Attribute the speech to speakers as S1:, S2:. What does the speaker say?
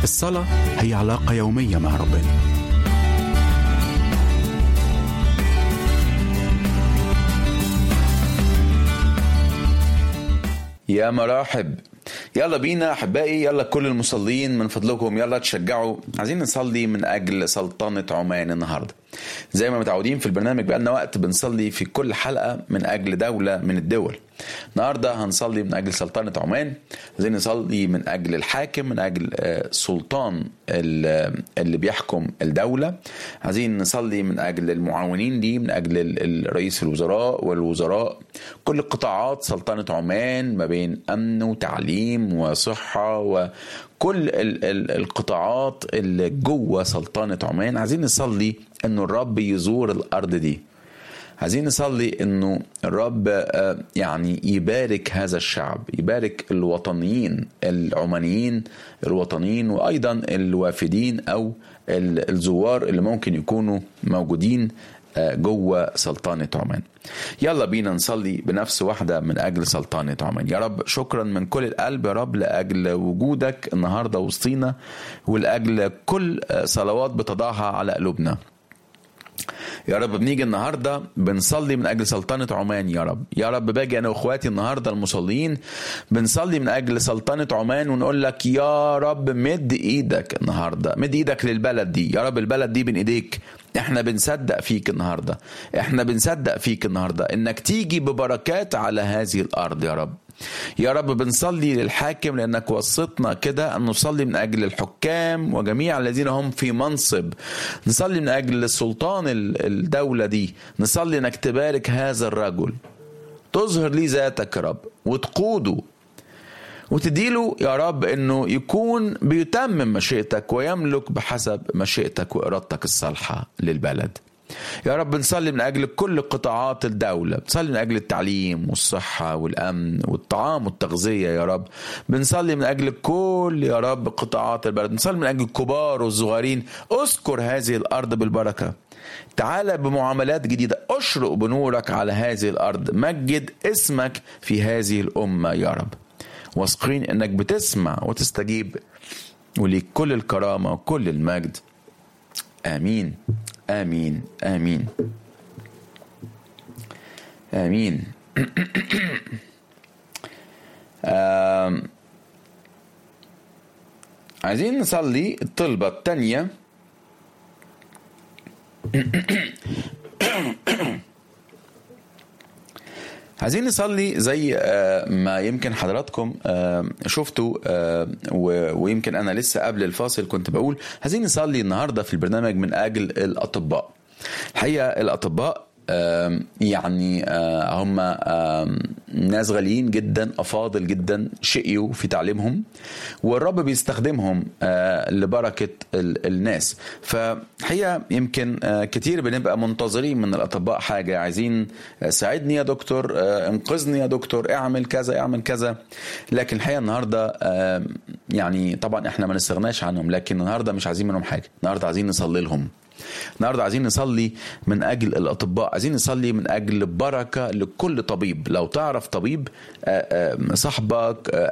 S1: الصلاة هي علاقة يومية مع ربنا
S2: يا مراحب يلا بينا احبائي يلا كل المصلين من فضلكم يلا تشجعوا عايزين نصلي من اجل سلطنه عمان النهارده زي ما متعودين في البرنامج بقالنا وقت بنصلي في كل حلقه من اجل دوله من الدول النهارده هنصلي من اجل سلطنه عمان عايزين نصلي من اجل الحاكم من اجل سلطان اللي بيحكم الدوله عايزين نصلي من اجل المعاونين دي من اجل رئيس الوزراء والوزراء كل قطاعات سلطنه عمان ما بين امن وتعليم وصحه وكل القطاعات اللي جوه سلطنه عمان عايزين نصلي انه الرب يزور الارض دي عايزين نصلي انه الرب يعني يبارك هذا الشعب يبارك الوطنيين العمانيين الوطنيين وايضا الوافدين او الزوار اللي ممكن يكونوا موجودين جوه سلطنة عمان يلا بينا نصلي بنفس واحدة من أجل سلطنة عمان يا رب شكرا من كل القلب يا رب لأجل وجودك النهاردة وسطينا ولأجل كل صلوات بتضعها على قلوبنا يا رب بنيجي النهارده بنصلي من اجل سلطنه عمان يا رب يا رب باجي انا واخواتي النهارده المصلين بنصلي من اجل سلطنه عمان ونقول لك يا رب مد ايدك النهارده مد ايدك للبلد دي يا رب البلد دي بين ايديك احنا بنصدق فيك النهارده احنا بنصدق فيك النهارده انك تيجي ببركات على هذه الارض يا رب يا رب بنصلي للحاكم لانك وصيتنا كده ان نصلي من اجل الحكام وجميع الذين هم في منصب نصلي من اجل سلطان الدوله دي نصلي انك تبارك هذا الرجل تظهر لي ذاتك يا رب وتقوده وتديله يا رب انه يكون بيتمم مشيئتك ويملك بحسب مشيئتك وارادتك الصالحه للبلد يا رب نصلي من اجل كل قطاعات الدوله بنصلي من اجل التعليم والصحه والامن والطعام والتغذيه يا رب بنصلي من اجل كل يا رب قطاعات البلد بنصلي من اجل الكبار والصغيرين اذكر هذه الارض بالبركه تعالى بمعاملات جديده اشرق بنورك على هذه الارض مجد اسمك في هذه الامه يا رب واثقين انك بتسمع وتستجيب وليك كل الكرامه وكل المجد امين امين امين امين آم. عايزين نصلي الطلبة الثانية عايزين نصلي زي ما يمكن حضراتكم شفتوا ويمكن انا لسه قبل الفاصل كنت بقول عايزين نصلي النهارده في البرنامج من اجل الاطباء الحقيقه الاطباء يعني هم ناس غاليين جدا افاضل جدا شقيوا في تعليمهم والرب بيستخدمهم لبركه الناس فحقيقه يمكن كتير بنبقى منتظرين من الاطباء حاجه عايزين ساعدني يا دكتور انقذني يا دكتور اعمل كذا اعمل كذا لكن الحقيقه النهارده يعني طبعا احنا ما نستغناش عنهم لكن النهارده مش عايزين منهم حاجه النهارده عايزين نصلي لهم النهارده عايزين نصلي من اجل الاطباء عايزين نصلي من اجل بركه لكل طبيب لو تعرف طبيب صاحبك